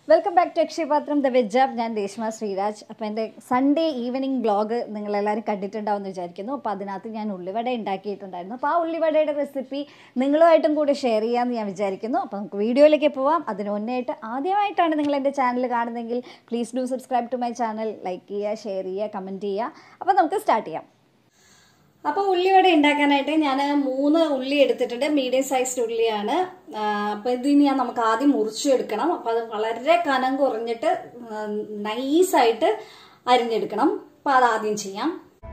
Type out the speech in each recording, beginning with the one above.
welcome back to Akshayapathram the veg app ഞാൻ രേഷ്മ ശ്രീരാജ് അപ്പോൾ എൻ്റെ സൺഡേ ഈവനിങ് ബ്ലോഗ് നിങ്ങളെല്ലാവരും കണ്ടിട്ടുണ്ടാവുമെന്ന് വിചാരിക്കുന്നു അപ്പോൾ അതിനകത്ത് ഞാൻ ഉള്ളിവട ഉണ്ടാക്കിയിട്ടുണ്ടായിരുന്നു അപ്പോൾ ആ ഉള്ളിവടയുടെ റെസിപ്പി നിങ്ങളുമായിട്ടും കൂടി ഷെയർ ചെയ്യാമെന്ന് ഞാൻ വിചാരിക്കുന്നു അപ്പോൾ നമുക്ക് വീഡിയോയിലേക്ക് പോവാം അതിന് മുന്നേയായിട്ട് ആദ്യമായിട്ടാണ് നിങ്ങൾ എൻ്റെ ചാനൽ കാണുന്നതെങ്കിൽ please do subscribe to my channel like ചെയ്യുക ഷെയർ ചെയ്യുക കമൻറ്റ് ചെയ്യുക അപ്പോൾ നമുക്ക് സ്റ്റാർട്ട് ചെയ്യാം അപ്പോൾ ഉള്ളിവട ഉണ്ടാക്കാനായിട്ട് ഞാൻ മൂന്ന് ഉള്ളി എടുത്തിട്ടുണ്ട് മീഡിയം സൈസ്ഡ് ഉള്ളിയാണ് അപ്പോൾ ഇതിന് ഞാൻ നമുക്ക് ആദ്യം മുറിച്ചെടുക്കണം അപ്പോൾ അത് വളരെ കനം കുറഞ്ഞിട്ട് നൈസായിട്ട് അരിഞ്ഞെടുക്കണം അപ്പോൾ അത് ആദ്യം ചെയ്യാം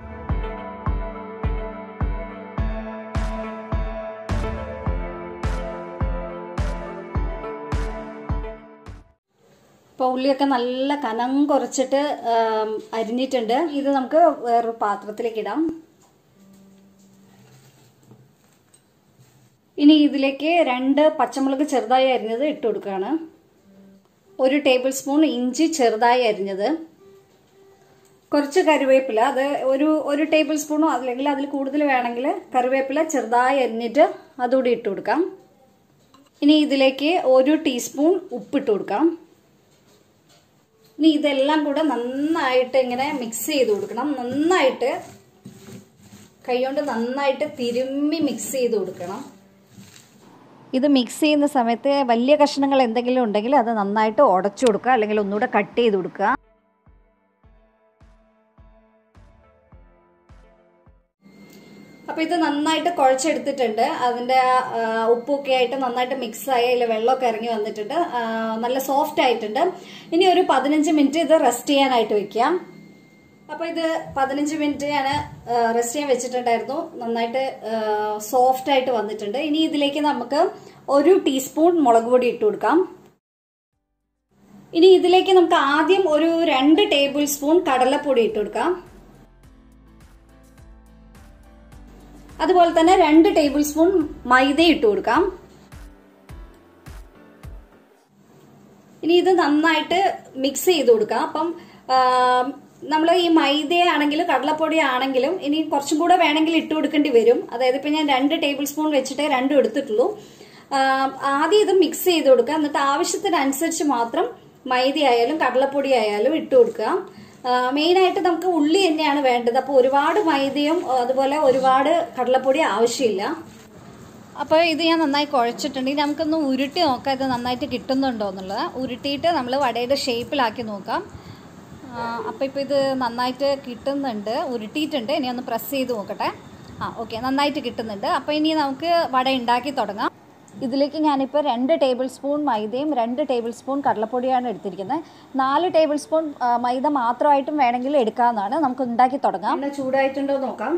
ഇപ്പോൾ ഉള്ളിയൊക്കെ നല്ല കനം കുറച്ചിട്ട് അരിഞ്ഞിട്ടുണ്ട് ഇത് നമുക്ക് വേറൊരു പാത്രത്തിലേക്ക് ഇടാം ഇനി ഇതിലേക്ക് രണ്ട് പച്ചമുളക് ചെറുതായി അരിഞ്ഞത് ഇട്ട് കൊടുക്കുകയാണ് ഒരു ടേബിൾ സ്പൂൺ ഇഞ്ചി ചെറുതായി അരിഞ്ഞത് കുറച്ച് കറിവേപ്പില അത് ഒരു ഒരു ടേബിൾ സ്പൂണോ അല്ലെങ്കിൽ അതിൽ കൂടുതൽ വേണമെങ്കിൽ കറിവേപ്പില ചെറുതായി അരിഞ്ഞിട്ട് അതുകൂടി ഇട്ട് കൊടുക്കാം ഇനി ഇതിലേക്ക് ഒരു ടീസ്പൂൺ ഉപ്പിട്ട് കൊടുക്കാം ഇനി ഇതെല്ലാം കൂടെ നന്നായിട്ട് ഇങ്ങനെ മിക്സ് ചെയ്ത് കൊടുക്കണം നന്നായിട്ട് കൈകൊണ്ട് നന്നായിട്ട് തിരുമ്മി മിക്സ് ചെയ്ത് കൊടുക്കണം ഇത് മിക്സ് ചെയ്യുന്ന സമയത്ത് വലിയ കഷ്ണങ്ങൾ എന്തെങ്കിലും ഉണ്ടെങ്കിൽ അത് നന്നായിട്ട് ഉടച്ചു കൊടുക്കുക അല്ലെങ്കിൽ ഒന്നുകൂടെ കട്ട് ചെയ്ത് കൊടുക്കുക അപ്പോൾ ഇത് നന്നായിട്ട് കുഴച്ചെടുത്തിട്ടുണ്ട് അതിൻ്റെ ഉപ്പൊക്കെ ആയിട്ട് നന്നായിട്ട് മിക്സ് ആയി അതിൽ വെള്ളമൊക്കെ ഇറങ്ങി വന്നിട്ടുണ്ട് നല്ല സോഫ്റ്റ് ആയിട്ടുണ്ട് ഇനി ഒരു പതിനഞ്ച് മിനിറ്റ് ഇത് റെസ്റ്റ് ചെയ്യാനായിട്ട് വെക്കാം അപ്പോൾ ഇത് പതിനഞ്ച് മിനിറ്റ് ഞാൻ റെസ്റ്റ് ചെയ്യാൻ വെച്ചിട്ടുണ്ടായിരുന്നു നന്നായിട്ട് സോഫ്റ്റ് ആയിട്ട് വന്നിട്ടുണ്ട് ഇനി ഇതിലേക്ക് നമുക്ക് ഒരു ടീസ്പൂൺ മുളക് പൊടി ഇട്ട് കൊടുക്കാം ഇനി ഇതിലേക്ക് നമുക്ക് ആദ്യം ഒരു രണ്ട് ടേബിൾ സ്പൂൺ കടലപ്പൊടി ഇട്ട് കൊടുക്കാം അതുപോലെ തന്നെ രണ്ട് ടേബിൾ സ്പൂൺ മൈദ ഇട്ട് കൊടുക്കാം ഇനി ഇത് നന്നായിട്ട് മിക്സ് ചെയ്ത് കൊടുക്കാം അപ്പം നമ്മൾ ഈ മൈദ ആണെങ്കിലും കടലപ്പൊടി ആണെങ്കിലും ഇനി കുറച്ചും കൂടെ വേണമെങ്കിൽ ഇട്ട് കൊടുക്കേണ്ടി വരും അതായത് ഇപ്പം ഞാൻ രണ്ട് ടേബിൾ സ്പൂൺ വെച്ചിട്ടേ രണ്ടും എടുത്തിട്ടുള്ളൂ ആദ്യം ഇത് മിക്സ് ചെയ്ത് കൊടുക്കുക എന്നിട്ട് ആവശ്യത്തിനനുസരിച്ച് മാത്രം മൈദ ആയാലും കടലപ്പൊടി ആയാലും ഇട്ട് കൊടുക്കുക മെയിനായിട്ട് നമുക്ക് ഉള്ളി തന്നെയാണ് വേണ്ടത് അപ്പോൾ ഒരുപാട് മൈദയും അതുപോലെ ഒരുപാട് കടലപ്പൊടി ആവശ്യമില്ല അപ്പോൾ ഇത് ഞാൻ നന്നായി കുഴച്ചിട്ടുണ്ടെങ്കിൽ നമുക്കൊന്ന് ഉരുട്ടി നോക്കാം ഇത് നന്നായിട്ട് കിട്ടുന്നുണ്ടോ എന്നുള്ളത് ഉരുട്ടിയിട്ട് നമ്മൾ വടയുടെ ഷേപ്പിലാക്കി നോക്കാം അപ്പോൾ ഇപ്പോൾ ഇത് നന്നായിട്ട് കിട്ടുന്നുണ്ട് ഉരുട്ടിയിട്ടുണ്ട് ഇനി ഒന്ന് പ്രസ് ചെയ്ത് നോക്കട്ടെ ആ ഓക്കെ നന്നായിട്ട് കിട്ടുന്നുണ്ട് അപ്പോൾ ഇനി നമുക്ക് വട ഉണ്ടാക്കി തുടങ്ങാം ഇതിലേക്ക് ഞാനിപ്പോൾ രണ്ട് ടേബിൾ സ്പൂൺ മൈദയും രണ്ട് ടേബിൾ സ്പൂൺ കടലപ്പൊടിയാണ് എടുത്തിരിക്കുന്നത് നാല് ടേബിൾ സ്പൂൺ മൈദ മാത്രമായിട്ടും വേണമെങ്കിൽ എടുക്കാവുന്നതാണ് നമുക്ക് ഉണ്ടാക്കി തുടങ്ങാം എണ്ണ ചൂടായിട്ടുണ്ടോ നോക്കാം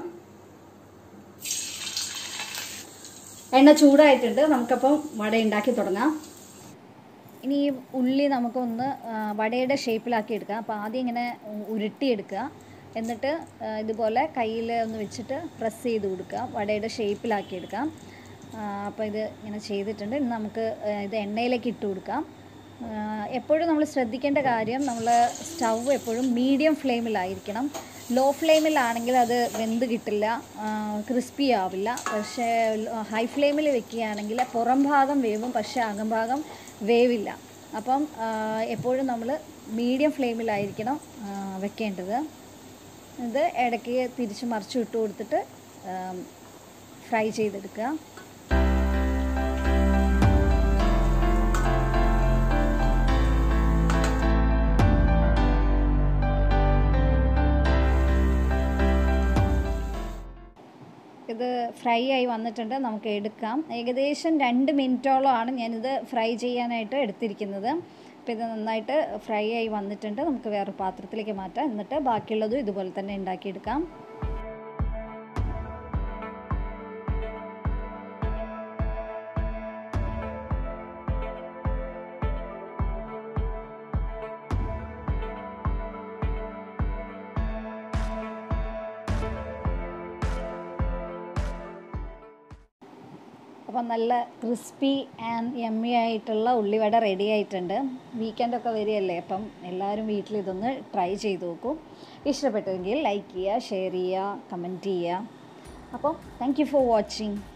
എണ്ണ ചൂടായിട്ടുണ്ട് നമുക്കപ്പം വട ഉണ്ടാക്കി തുടങ്ങാം ഇനി ഈ ഉള്ളി നമുക്കൊന്ന് വടയുടെ ഷേപ്പിലാക്കി എടുക്കാം അപ്പോൾ ആദ്യം ഇങ്ങനെ ഉരുട്ടിയെടുക്കുക എന്നിട്ട് ഇതുപോലെ കയ്യിൽ ഒന്ന് വെച്ചിട്ട് പ്രസ് ചെയ്ത് കൊടുക്കുക വടയുടെ ഷേപ്പിലാക്കി എടുക്കാം അപ്പോൾ ഇത് ഇങ്ങനെ ചെയ്തിട്ടുണ്ട് ഇനി നമുക്ക് ഇത് എണ്ണയിലേക്ക് ഇട്ട് കൊടുക്കാം എപ്പോഴും നമ്മൾ ശ്രദ്ധിക്കേണ്ട കാര്യം നമ്മൾ സ്റ്റൗ എപ്പോഴും മീഡിയം ഫ്ലെയിമിലായിരിക്കണം ലോ ഫ്ലെയിമിലാണെങ്കിൽ അത് വെന്ത് കിട്ടില്ല ക്രിസ്പി ആവില്ല പക്ഷേ ഹൈ ഫ്ലെയിമിൽ വെക്കുകയാണെങ്കിൽ പുറം ഭാഗം വേവും പക്ഷേ അകംഭാഗം വേവില്ല അപ്പം എപ്പോഴും നമ്മൾ മീഡിയം ഫ്ലെയിമിലായിരിക്കണം വെക്കേണ്ടത് ഇത് ഇടയ്ക്ക് തിരിച്ച് മറിച്ച് ഇട്ട് കൊടുത്തിട്ട് ഫ്രൈ ചെയ്തെടുക്കുക ഇത് ഫ്രൈ ആയി വന്നിട്ടുണ്ട് നമുക്ക് എടുക്കാം ഏകദേശം രണ്ട് മിനിറ്റോളമാണ് ഞാനിത് ഫ്രൈ ചെയ്യാനായിട്ട് എടുത്തിരിക്കുന്നത് അപ്പോൾ ഇത് നന്നായിട്ട് ഫ്രൈ ആയി വന്നിട്ടുണ്ട് നമുക്ക് വേറെ പാത്രത്തിലേക്ക് മാറ്റാം എന്നിട്ട് ബാക്കിയുള്ളതും ഇതുപോലെ തന്നെ ഉണ്ടാക്കിയെടുക്കാം അപ്പം നല്ല ക്രിസ്പി ആൻഡ് യമ്മി ആയിട്ടുള്ള ഉള്ളിവട റെഡി ആയിട്ടുണ്ട് വീക്കെൻഡൊക്കെ വരികയല്ലേ അപ്പം എല്ലാവരും വീട്ടിൽ ഇതൊന്ന് ട്രൈ ചെയ്ത് നോക്കൂ ഇഷ്ടപ്പെട്ടെങ്കിൽ ലൈക്ക് ചെയ്യുക ഷെയർ ചെയ്യുക കമൻറ്റ് ചെയ്യുക അപ്പം താങ്ക് യു ഫോർ വാച്ചിങ്